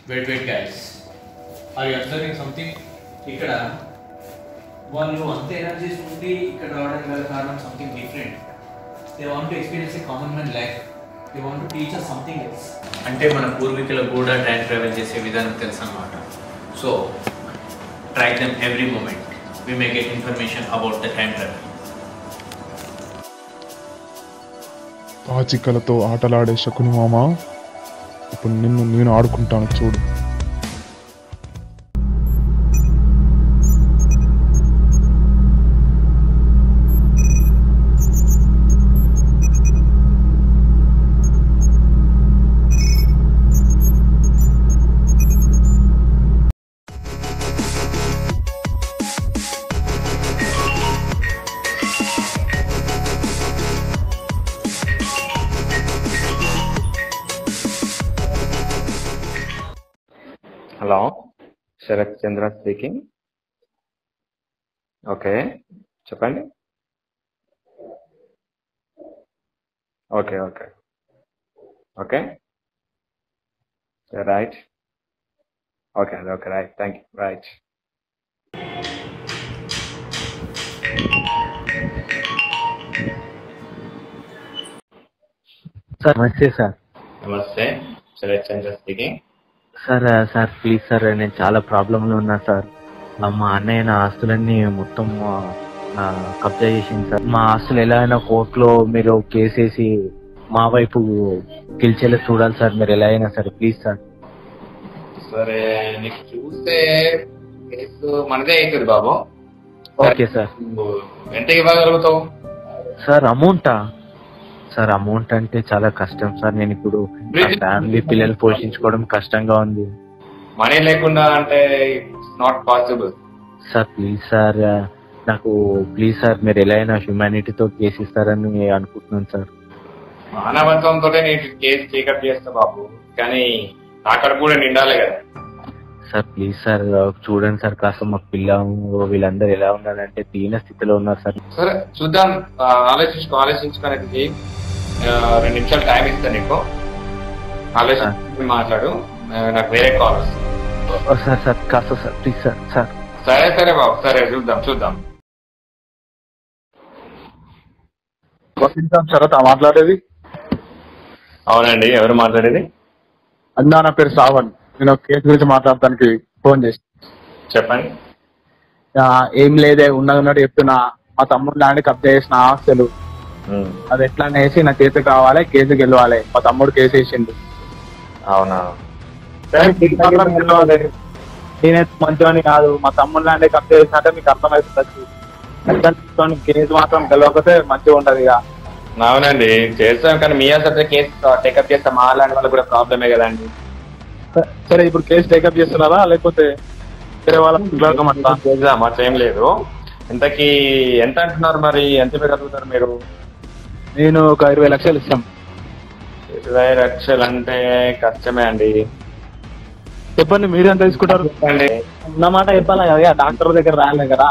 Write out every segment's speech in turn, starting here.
Wait wait guys are you observing something ఇక్కడ వాళ్ళు అంత ఎనర్జీస్ ఉండి ఇక్కడ రావడానికి గల కారణం something different they want to experience a common man life they want to teach us something else అంటే మన పూర్వీకులకు కూడా టైం ట్రావెల్ చేసే విధానం తెలుసు అనమాట so track them every moment we may get information about the time travel పాచికలతో ఆటలాడే శకుని మామ ఇప్పుడు నిన్ను నేను ఆడుకుంటాను చూడు hello Sharath Chandra speaking okay చెప్పండి okay okay okay right okay అది okay right thank you right sir నమస్తే సార్ నమస్తే శరత్ చంద్ర స్పీకింగ్ సార్ ఆ, సార్ ప్లీజ్ సార్ నేను చాలా ప్రాబ్లంలో ఉన్నా సార్ ఆ, మా అన్నయ్య నా ఆస్తులన్నీ మొత్తం ఆ, ఆ, కబ్జా చేసింది సార్ మా ఆస్తులు ఎలా అయినా కోర్టులో మీరు కేసేసి మా వైపు గెలిచేలా చూడాలి సార్ మీరు ఎలా అయినా సరే ప్లీజ్ సార్ సరే నీకు చూస్తే కేసు మనదే అవుతుంది బాబు ఓకే సార్ నువ్వు ఎంత ఇవ్వగలుగుతావు సార్ అమౌంటా సార్ అమౌంట్ అంటే చాలా కష్టం సార్ నేను ఇప్పుడు ఫ్యామిలీ పిల్లలు పోషించుకోవడం కష్టంగా ఉంది మనీ లేకుండా అంటే not possible sir please sir ఆ, నాకు ప్లీజ్ సార్ మీరు ఎలా అయినా హ్యూమానిటీతో కేసు ఇస్తారని అనుకుంటున్నాను సార్ మానవత్వంతో నేను కేసు టేకప్ చేస్తా బాబు కానీ అక్కడ కూడా నిండాలి కదా సార్ ప్లీజ్ సార్ చూడండి సార్ కాస్త మా పిల్ల వీళ్ళందరూ ఎలా ఉన్నారంటే దీన స్థితిలో ఉన్నారు సార్ సరే చూద్దాం ఆ, ఆలోచించుకో ఆలోచించుకొని అయితే చెయ్యి. ఆ, రెండు నిమిషాలు టైం ఇస్తాను నీకు ఆలోచించి మాట్లాడు ఆ, నాకు వేరే కాల్ వస్తుంది ఓ, సార్ సార్ కాస్త సార్ ప్లీజ్ సార్ సార్ సరే సరే బాబు సరే చూద్దాం చూద్దాం వసంతం శరత్ మాట్లాడేది అవునండి ఎవరు మాట్లాడేది అన్నా నా పేరు శ్రావణ్ నేను ఒక కేసు గురించి మాట్లాడటానికి ఫోన్ చేసి చెప్పండి ఆ, ఏం లేదే ఉన్నది ఉన్నట్టు చెప్తున్నా మా తమ్ముడు ల్యాండ్ కబ్జా చేసిన ఆస్తులు ఉమ్, అది ఎట్లా వేసి నా చేతికి కావాలి కేసు గెలవాలి మా తమ్ముడు కేసు వేసిండు అవునా సరే కేసు మాత్రం గెలవాలి నేనైతే మంచివాడిని కాదు మా తమ్ముడు ల్యాండ్ కబ్జా చేసినట్టే మీకు అర్థమవుతుంది ఎట్లా తీసుకొని కేసు మాత్రం గెలవకపోతే మంచిగా ఉంటది ఇక అవునండి చేస్తాం కానీ మీ అసలు కేసు టేకప్ చేస్తే మా లాంటి వాళ్ళకి కూడా ప్రాబ్లమే కదండి స- సరే ఇప్పుడు కేసు టేకప్ చేస్తున్నారా లేకపోతే వేరే వాళ్ళ పిల్లలకమంటా చేద్దాం అట్లా ఏం లేదు ఇంతకీ ఎంత అంటున్నారు మరి ఎంత ఇవ్వగలుగుతారు మీరు నేను ఒక ఇరవై లక్షలు ఇస్తాం ఇరవై లక్షలు అంటే కష్టమే అండి చెప్పండి మీరు ఎంత తీసుకుంటారు అండి ఉన్నమాట చెప్పాలా కదా డాక్టర్ దగ్గర రాలే కదా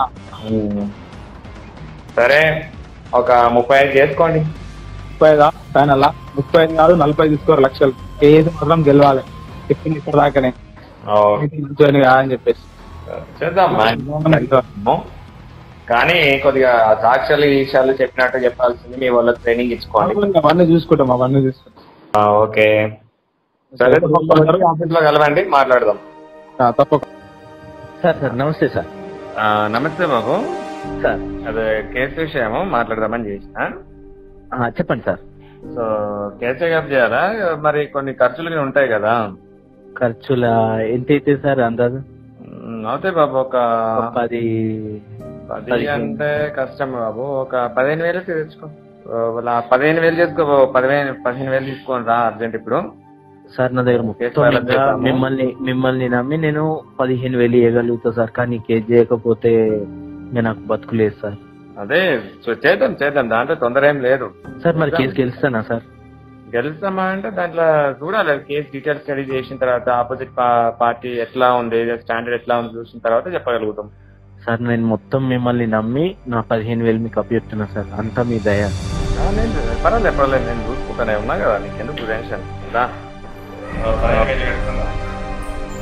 సరే ఒక ముప్పై ఐదు చేసుకోండి ముప్పై ఐదా ఫైనల్ ముప్పై ఐదు కాదు నలభై తీసుకోరు లక్షలు ఏది మాత్రం గెలవాలి చెప్పింది ఇక్కడ దాకానే మంచిగా కాదని చెప్పేసి చేద్దాం maximum. కానీ కొద్దిగా సాక్ష్యాలు ఈ విషయాలు చెప్పినట్టు చెప్పాల్సింది మీ వాళ్ళకి ట్రైనింగ్ ఇచ్చుకోండి అవన్నీ చూసుకుంటాం అవన్నీ చూసుకుంటాం ఆ, ఓకే సరే ఆఫీస్ లో కలవండి మాట్లాడదాం ఆ, తప్పకుండా సార్ సార్ నమస్తే సార్ ఆ, నమస్తే బాబు సార్ అదే కేసు విషయము మాట్లాడదామని చేసిన ఆ, చెప్పండి సార్ సో కేసు టేకప్ చేయాలా మరి కొన్ని ఖర్చులు కూడా ఉంటాయి కదా ఖర్చుల ఎంత అయితే సార్ అందాజు ఉమ్, అవుతాయి బాబు ఒక ఒక పది పది పదిహేను. అంటే కష్టం బాబు ఒక పదిహేను వేలు తెచ్చుకో వాళ్ళ పదిహేను వేలు చేసుకో బాబు పదిహేను పదిహేను వేలు తీసుకోని రా అర్జెంట్ ఇప్పుడు సార్ నా దగ్గర కేసు మొత్తం ఫైల్ ఇంకా చేద్దాము. మిమ్మల్ని మిమ్మల్ని నమ్మి నేను పదిహేను వేలు ఇవ్వగలుగుతా సార్ కానీ కేసు చేయకపోతే నేను నాకు బతుకులేదు సార్ అదే సో చేద్దాం చేద్దాం దాంట్లో తొందర ఏం లేదు సార్ మరి కేసు గెలుస్తానా సార్ గెలుస్తామా అంటే దాంట్లో చూడాలి కేసు డీటెయిల్స్ స్టడీ చేసిన తర్వాత ఆపోజిట్ పార్టీ ఎట్లా ఉంది స్టాండర్డ్ ఎట్లా ఉంది చూసిన తర్వాత చెప్పగలుగుతాం సార్ నేను మొత్తం మిమ్మల్ని నమ్మి నా పదిహేను వేలు మీకు అప్పచెప్తున్నా సార్ అంతా మీ దయ ఆ, నేను పర్వాలేదు పర్వాలేదు నేను చూసుకుంటానే ఉన్నా కదా నీకు ఎందుకు టెన్షన్ రా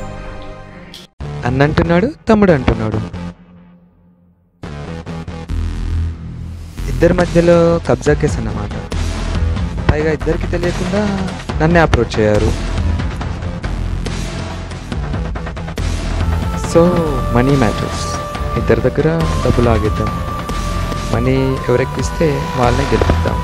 అన్న అంటున్నాడు తమ్ముడు అంటున్నాడు ఇద్దరి మధ్యలో కబ్జా కేసు అన్నమాట పైగా ఇద్దరికి తెలియకుండా నన్నే అప్రోచ్ అయ్యారు సో మనీ మ్యాటర్స్ ఇద్దరి దగ్గర డబ్బులు ఆగిద్దాం మనీ ఎవరెక్కిస్తే వాళ్ళనే గెలిపిద్దాం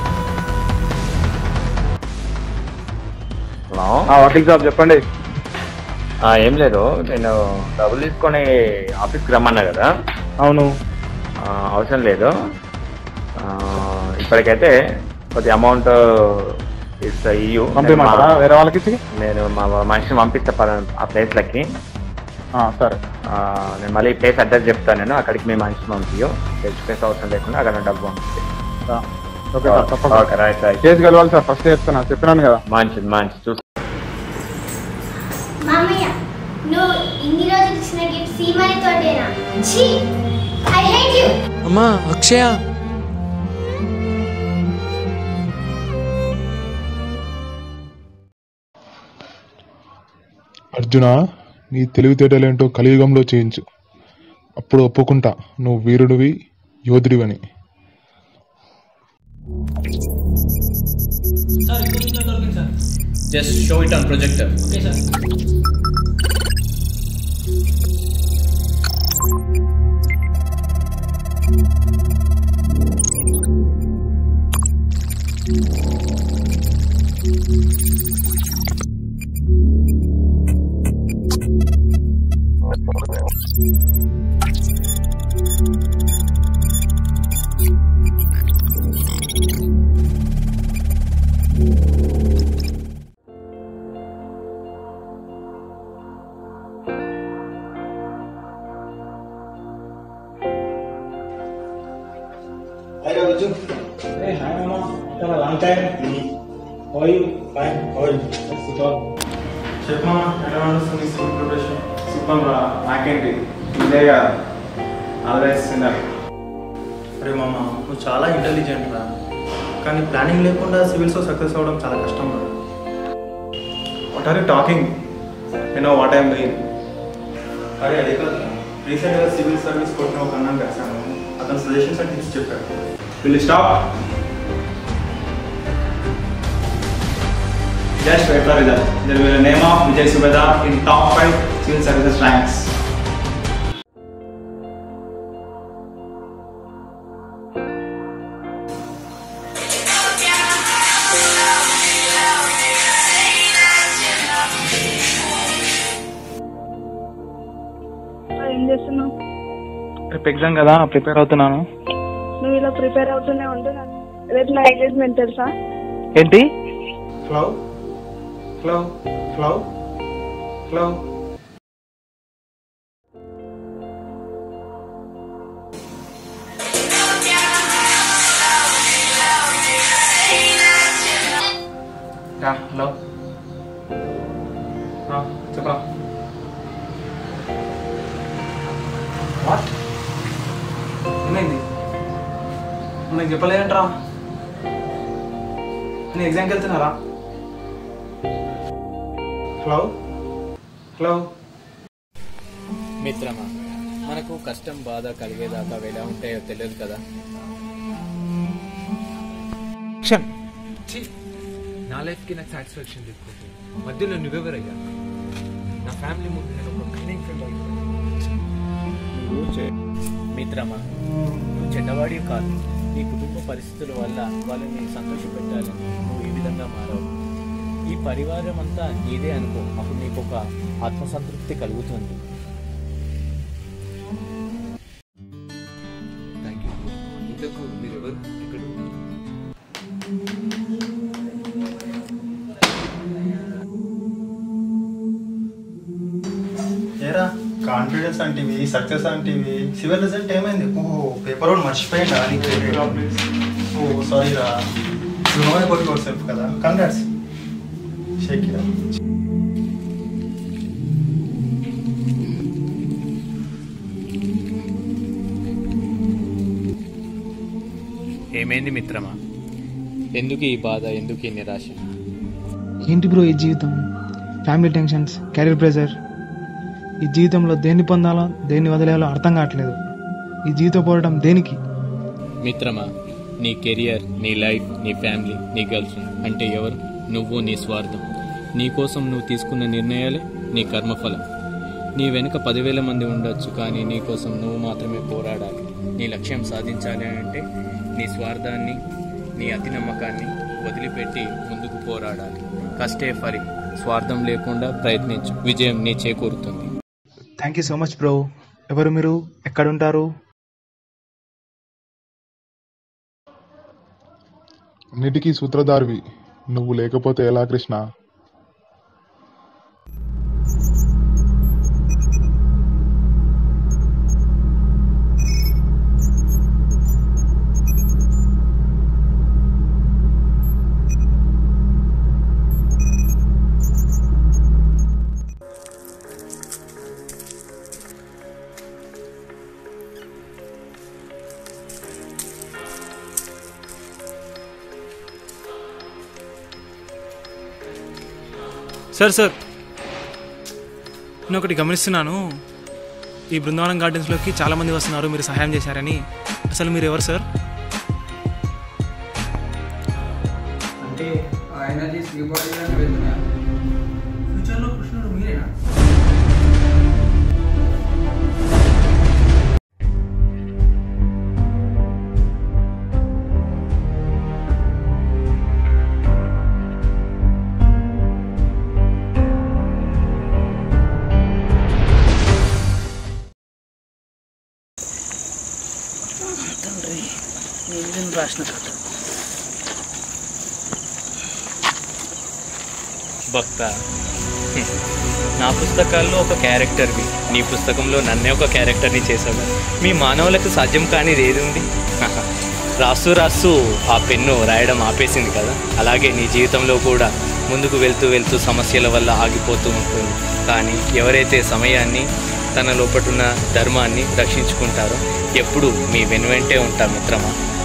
హలో ఆ వకీల్ సాబ్ చెప్పండి ఆ, ఏం లేదు నేను డబ్బులు తీసుకొని ఆఫీస్కి రమ్మన్నా కదా అవును ఆ, అవసరం లేదు ఆ, ఇప్పటికైతే కొద్ది అమౌంట్ ఇస్తా ఇయ్యు పంపించమంటారా వేరే వాళ్ళకి ఇచ్చి నేను మా మనిషిని పంపిస్తా పలానా ఆ ప్లేస్లకి ఆ, సరే ఆ, నేను మళ్ళీ ప్లేస్ అడ్రస్ చెప్తాను నేను అక్కడికి మీ మనిషిని పంపించు తెచ్చుకునే అవసరం లేకుండా అక్కడ డబ్బు పంపిస్తే ఆ, ఓకే సార్ తప్పకుండా ఓకే రైట్ రైట్ కేసు కలవాలి సార్ ఫస్ట్ చెప్తున్నా చెప్పినాను కదా మంచిది మంచిది చూసి మామయ్య నువ్వు ఇన్ని రోజులు ఇచ్చిన గిఫ్ట్ సీమని తోటేనా ఛీ ఐ హేట్ యు అమ్మా అక్షయ అర్జున నీ తెలివితేటలేంటో కలియుగంలో చేయించు అప్పుడు ఒప్పుకుంటా నువ్వు వీరుడివి యోధుడివని సార్ ఇప్పుడు ఇంట్లో దొరికింది sir just show it on projector okay sir Hi, Raju. Hey, hi, Mama. After a long time. How are you? Fine. How are you? Let's sit down. చెప్పమా ఎలా నడుస్తుంది స్కూల్ ప్రిపరేషన్ సూపర్ రా నాకేంటి ఇదేగా ఆలోచిస్తున్నారు అరే మామ నువ్వు చాలా ఇంటెలిజెంట్ రా కానీ ప్లానింగ్ లేకుండా సివిల్స్లో సక్సెస్ అవ్వడం చాలా కష్టం రా what are you talking you know what I'm doing అరే అదే కాదు రీసెంట్గా సివిల్ సర్వీస్ కొట్టిన ఒక అన్నం కలిసాను అతను సజెషన్స్ అండ్ టిప్స్ చెప్పాడు will stop Just wait for result. There will be a name of Vijay Subeda in top 5 civil services ranks. ఏం చేస్తున్నావు రేపు ఎగ్జామ్ కదా ప్రిపేర్ అవుతున్నాను నువ్వు ఇలా ప్రిపేర్ అవుతూనే ఉంటే నాకు రేపు నా ఎంగేజ్మెంట్ తెలుసా ఏంటి Flow, flow, flow, flow. రా హలో చెప్పరా వాట్ ఏమైంది నాకు చెప్పలేదంటరా నేను ఎగ్జామ్కి వెళ్తున్నారా హలో హలో మిత్రమా మనకు కష్టం బాధ కలిగేదాకా అవి ఎలా ఉంటాయో తెలియదు కదా క్షణ్ ఛీ! నా లైఫ్కి నాకు సాటిస్ఫాక్షన్ లేకపోతే మధ్యలో నువ్వెవరయ్యా నా ఫ్యామిలీ ముందు నేను ఒక కన్నింగ్ ఫ్రెండ్ మిత్రమా నువ్వు చెడ్డవాడి కాదు నీ కుటుంబ పరిస్థితుల వల్ల వాళ్ళని సంతోషపెట్టాలని నువ్వు ఈ విధంగా మారావు ఈ పరివారం అంతా నీదే అనుకో అప్పుడు నీకు ఒక ఆత్మసంతృప్తి కలుగుతుంది థ్యాంక్ యూ ఇంతకు మీరెవరు ఎక్కడ ఏరా కాన్ఫిడెన్స్ అంటివి సక్సెస్ అంటివి సివిల్ రిజల్ట్ ఏమైంది ఓహో పేపర్ కూడా మర్చిపోయిందా నీకు ఓ సారీ రా you know about yourself కదా కంగ్రాట్స్ షేక్ ఇట్ ఏమైంది మిత్రమా ఎందుకు ఈ బాధ ఎందుకు ఈ నిరాశ ఏంటి బ్రో ఈ జీవితం ఫ్యామిలీ టెన్షన్స్ కెరీర్ ప్రెషర్ ఈ జీవితంలో దేన్ని పొందాలో దేన్ని వదిలేయాలో అర్థం కావట్లేదు ఈ జీవిత పోవడం దేనికి మిత్రమా నీ కెరియర్ నీ లైఫ్ నీ ఫ్యామిలీ నీ గర్ల్ ఫ్రెండ్ అంటే ఎవరు నువ్వు నీ స్వార్థం నీ కోసం నువ్వు తీసుకున్న నిర్ణయాలే నీ కర్మఫలం నీ వెనుక పదివేల మంది ఉండొచ్చు కానీ నీ కోసం నువ్వు మాత్రమే పోరాడాలి నీ లక్ష్యం సాధించాలి అంటే నీ స్వార్థాన్ని నీ అతి నమ్మకాన్ని వదిలిపెట్టి ముందుకు పోరాడాలి కష్టే ఫరి స్వార్థం లేకుండా ప్రయత్నించు విజయం నీ చేకూరుతుంది thank you so much bro ఎవరు మీరు ఎక్కడుంటారు అన్నిటికీ సూత్రధారివి నువ్వు లేకపోతే ఎలా కృష్ణ సార్ సార్ నేను ఒకటి గమనిస్తున్నాను ఈ బృందావనం గార్డెన్స్లోకి చాలామంది వస్తున్నారు మీరు సహాయం చేశారని అసలు మీరు ఎవరు సార్ అంటే ఆ ఎనర్జీ శ్రీ బాడీలోనే వెళ్తున్నాయి ఫ్యూచర్లో కృష్ణుడు మీరేనా తండ్రి నేను రాసిన కథ భక్త హ్మ్. నా పుస్తకాల్లో ఒక క్యారెక్టర్వి నీ పుస్తకంలో నన్నే ఒక క్యారెక్టర్ని చేసావు మీ మానవులకు సాధ్యం కానిది ఏది ఉంది రాస్తూ రాస్తూ ఆ పెన్ను రాయడం ఆపేసింది కదా అలాగే నీ జీవితంలో కూడా ముందుకు వెళ్తూ వెళ్తూ సమస్యల వల్ల ఆగిపోతూ ఉంటుంది కానీ ఎవరైతే సమయాన్ని తన లోపటున్న ధర్మాన్ని రక్షించుకుంటారో ఎప్పుడు మీ వెనువెంటే ఉంటా మిత్రమా